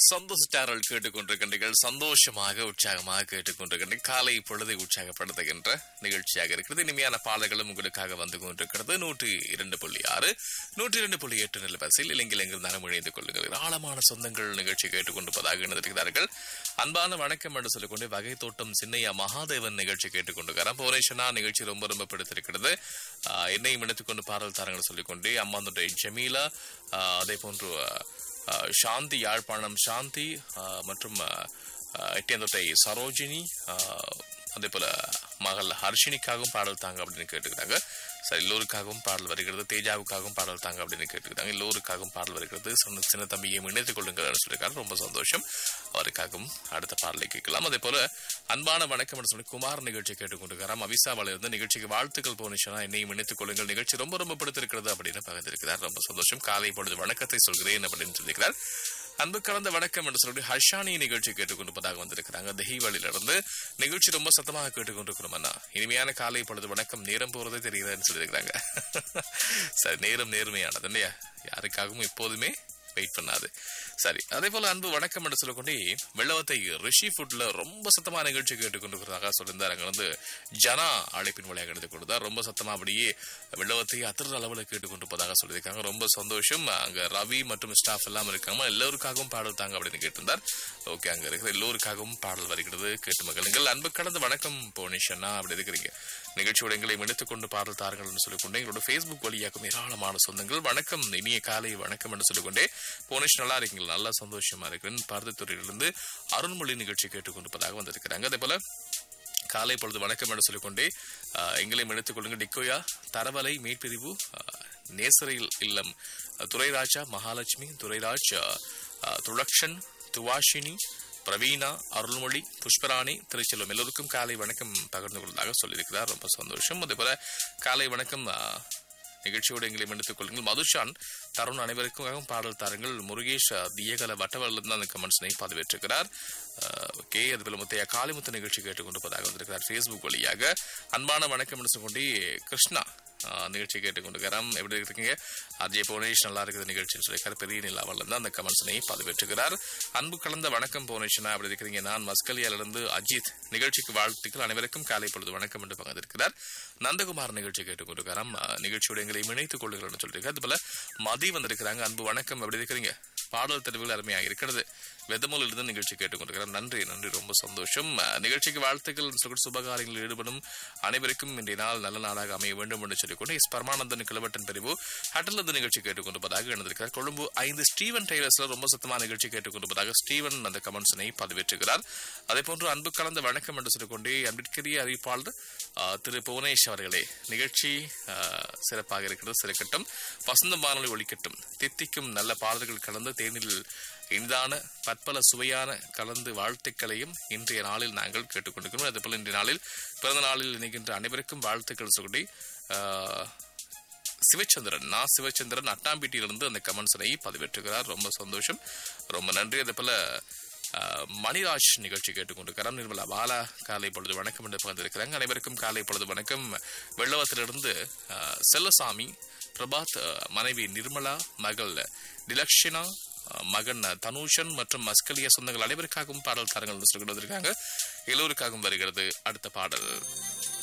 சந்தோஷ சேனல் கேட்டுக்கொண்டிருக்கின்றீர்கள் சந்தோஷமாக உற்சாகமாக கேட்டுக்கொண்டிருக்கின்ற காலை பொழுதை உற்சாகப்படுத்துகின்ற நிகழ்ச்சியாக இருக்கிறது இனிமையான பாடல்களும் உங்களுக்காக வந்து கொண்டிருக்கிறது நூற்றி இரண்டு புள்ளி ஆறு நூற்றி இரண்டு புள்ளி எட்டு நிலவரசில் இலங்கையில் எங்கிருந்தாலும் இணைந்து கொள்ளுங்கள் ஆழமான சொந்தங்கள் நிகழ்ச்சி கேட்டுக்கொண்டிருப்பதாக இணைந்திருக்கிறார்கள் அன்பான வணக்கம் என்று சொல்லிக்கொண்டு வகை தோட்டம் சின்னையா மகாதேவன் நிகழ்ச்சி கேட்டுக்கொண்டிருக்கிறார் புவனேஸ்வரா நிகழ்ச்சி ரொம்ப ரொம்ப பிடித்திருக்கிறது ஆஹ் என்னையும் இணைத்துக்கொண்டு பாடல் தாரங்கள் சொல்லிக்கொண்டு அம்மாந்துடைய ஜமீலா ஆஹ் அதே போன்று ஆஹ் சாந்தி யாழ்ப்பாணம் சாந்தி ஆஹ் மற்றும் ஆஹ் எட்டியந்தொட்டை சரோஜினி ஆஹ் அதே போல மகள் ஹர்ஷினிக்காகவும் பாடல் தாங்க அப்படின்னு கேட்டுக்கிறாங்க சரி எல்லோருக்காகவும் பாடல் வருகிறது தேஜாவுக்காகவும் பாடல் தாங்க அப்படின்னு கேட்டுக்கிறாங்க எல்லோருக்காகவும் பாடல் வருகிறது சொன்ன சின்ன தம்பியை இணைத்துக் கொள்ளுங்கள் சொல்லியிருக்காரு ரொம்ப சந்தோஷம் அவருக்காகவும் அடுத்த பாடலை கேட்கலாம் அதே போல அன்பான வணக்கம் என்று சொல்லி குமார் நிகழ்ச்சி கேட்டுக்கொண்டிருக்கிறார் அவிசாவால இருந்து நிகழ்ச்சிக்கு வாழ்த்துக்கள் போனிஷனா என்னையும் இணைத்துக் கொள்ளுங்கள் நிகழ்ச்சி ரொம்ப ரொம்ப பிடித்திருக்கிறது அப்படின்னு பகிர்ந்திருக்கிறார் ரொம்ப சந்தோஷம் காலை பொழுது வணக்கத்தை சொல்கிறேன் அப்படின்னு சொல்லியிருக்கிறார் அன்பு கலந்த வணக்கம் என்று சொல்லி ஹர்ஷானி நிகழ்ச்சி கேட்டுக்கொண்டிருப்பதாக வந்திருக்கிறாங்க தெஹிவழியிலிருந்து நிகழ்ச்சி ரொம்ப சத்தமாக கேட்டுக்கொண்டிருக்கணும் அண்ணா இனிமையான காலை பொழுது வணக்கம் நேரம் போறதே தெரியுதுன்னு சொல்லியிருக்கிறாங்க சரி நேரம் நேர்மையானது இல்லையா யாருக்காகவும் எப்போதுமே வெயிட் பண்ணாது சரி அதே போல அன்பு வணக்கம் என்று சொல்லக்கொண்டே வெள்ளவத்தை ரிஷி ஃபுட்ல ரொம்ப சத்தமா நிகழ்ச்சி கேட்டுக்கொண்டிருக்கிறதாக சொல்லியிருந்தார் அங்க வந்து ஜனா அழைப்பின் வழியாக எடுத்து கொடுத்தார் ரொம்ப சத்தமா அப்படியே வெள்ளவத்தை அத்தர் அளவில் கேட்டுக்கொண்டிருப்பதாக சொல்லியிருக்காங்க ரொம்ப சந்தோஷம் அங்க ரவி மற்றும் ஸ்டாஃப் எல்லாம் இருக்காங்க எல்லோருக்காகவும் பாடல் தாங்க அப்படின்னு கேட்டிருந்தார் ஓகே அங்க இருக்கிற எல்லோருக்காகவும் பாடல் வருகிறது கேட்டு மகளுங்கள் அன்பு கடந்த வணக்கம் போனிஷன்னா அப்படி இருக்கிறீங்க நிகழ்ச்சியோட எங்களை இணைத்துக் கொண்டு பாடல் தாருங்கள் சொல்லிக்கொண்டு எங்களோட ஃபேஸ்புக் வழியாக்கும் ஏராளமான சொந்தங்கள் வணக்கம் இனிய காலை வணக்கம் என்று சொல்லிக்கொண்டே போனிஷ் நல்லா இருக்கீங்களா நல்லா சந்தோஷமா இருக்கிறேன் பார்த்துத்துறையிலிருந்து அருண்மொழி நிகழ்ச்சி கேட்டுக்கொண்டிருப்பதாக வந்திருக்கிறாங்க அதே போல காலை பொழுது வணக்கம் என்று சொல்லிக்கொண்டே ஆஹ், எங்களையும் இணைத்துக் கொள்ளுங்க டிக்கோயா தரவலை மீட்பிரிவு ஆஹ், நேசரையில் இல்லம் ஆஹ், துரைராஜா மகாலட்சுமி துரைராஜ் ஆஹ், ஆஹ், துளக்ஷன் துவாஷினி பிரவீனா அருள்மொழி புஷ்பராணி திருச்செல்வம் எல்லோருக்கும் காலை வணக்கம் பகிர்ந்து கொள்வதாக சொல்லியிருக்கிறார் ரொம்ப சந்தோஷம் அதே போல காலை வணக்கம் ஆஹ், நிகழ்ச்சியோடு எங்களை மன்னித்துக் கொள்ளுங்கள் மதுஷான் தருண் அனைவருக்கும் பாடல் தாருங்கள் முருகேஷ் அஹ், தியகல வட்டவரிலிருந்து அந்த கமெண்ட்ஸனை பதிவேற்றிருக்கிறார் ஓகே அதுபோல முத்தையா காளிமுத்து நிகழ்ச்சி கேட்டுக்கொண்டிருப்பதாக வந்திருக்கிறார் ஃபேஸ்புக் வழியாக அன்பான வணக்கம் என்று சொல்லி கிருஷ்ணா அஹ், நிகழ்ச்சி கேட்டுக்கொண்டிருக்கிறார் எப்படி இருக்கீங்க அஜய் புவனேஷ் நல்லா இருக்குது நிகழ்ச்சின்னு சொல்லியிருக்காரு பெரிய நிலாவில் இருந்து அந்த கமெண்ட்ஸனை பதிவேற்றுகிறார் அன்பு கலந்த வணக்கம் புவனேஷனா அப்படி இருக்கிறீங்க நான் மஸ்கலியாலிருந்து அஜித் நிகழ்ச்சிக்கு வாழ்த்துக்கள் அனைவருக்கும் காலை பொழுது வணக்கம் என்று பகிர்ந்திருக்கிறார் நந்தகுமார் நிகழ்ச்சி கேட்டுக்கொண்டிருக்கிறார் அஹ், நிகழ்ச்சியோட எங்களை இணைத்துக் கொள்ளுகிறேன் சொல்லியிருக்காரு அதுபோல மதி வந்திருக்கிறாங்க அன்பு வணக்கம் எப்படி இருக்கிறீங்க பாடல் தெரிவுகள் அருமையாக இருக்கிறது வெதமூல் இருந்து நிகழ்ச்சி கேட்டுக்கொண்டிருக்கிறார் நன்றி நன்றி ரொம்ப சந்தோஷம் அஹ், நிகழ்ச்சிக்கு வாழ்த்துக்கள் சொல்லி சுபகாரியங்களில் ஈடுபடும் அனைவருக்கும் இன்றைய நாள் நல்ல நாளாக அமைய வேண்டும் என்று சொல்லிக்கொண்டு எஸ் பரமானந்தன் கிளவட்டன் பிரிவு ஹட்டலந்து நிகழ்ச்சி கேட்டுக்கொண்டிருப்பதாக எழுந்திருக்கிறார் கொழும்பு ஐந்து ஸ்டீவன் டெய்லர்ஸ்ல ரொம்ப சத்தமான நிகழ்ச்சி கேட்டுக்கொண்டிருப்பதாக ஸ்டீவன் அந்த கமெண்ட்ஸனை பதிவேற்றுகிறார் அதே போன்று அன்பு கலந்த வணக்கம் என்று சொல்லிக்கொண்டே அன்பிற்குரிய அறிவிப்பாளர் அஹ், திரு புவனேஷ் அவர்களே நிகழ்ச்சி அஹ், சிறப்பாக இருக்கிறது சிறக்கட்டும் வசந்த வானொலி ஒழிக்கட்டும் தித்திக்கும் நல்ல பாடல்கள் கலந்து தேனில் இனிதான பற்பல சுவையான கலந்து வாழ்த்துக்களையும் இன்றைய நாளில் நாங்கள் கேட்டுக்கொண்டிருக்கிறோம் அதேபோல் இன்றைய நாளில் பிறந்த நாளில் இணைகின்ற அனைவருக்கும் வாழ்த்துக்கள் சொல்லி ஆஹ், சிவச்சந்திரன் நான் சிவச்சந்திரன் அட்டாம்பீட்டியிலிருந்து அந்த கமெண்ட்ஸனை பதிவேற்றுகிறார் ரொம்ப சந்தோஷம் ரொம்ப நன்றி அதே போல ஆஹ், மணிராஜ் நிகழ்ச்சி கேட்டுக்கொண்டிருக்கிறார் நிர்மலா பாலா காலை பொழுது வணக்கம் என்று பகிர்ந்திருக்கிறாங்க அனைவருக்கும் காலை பொழுது வணக்கம் வெள்ளவத்திலிருந்து ஆஹ், செல்லசாமி பிரபாத் ஆஹ், மனைவி நிர்மலா மகள் டிலக்ஷினா ஆஹ், மகன் தனுஷன் மற்றும் மஸ்கலிய சொந்தங்கள் அனைவருக்காகவும் பாடல் தாரங்கள் சொல்லிட்டு வந்திருக்காங்க எல்லோருக்காகவும் வருகிறது அடுத்த பாடல்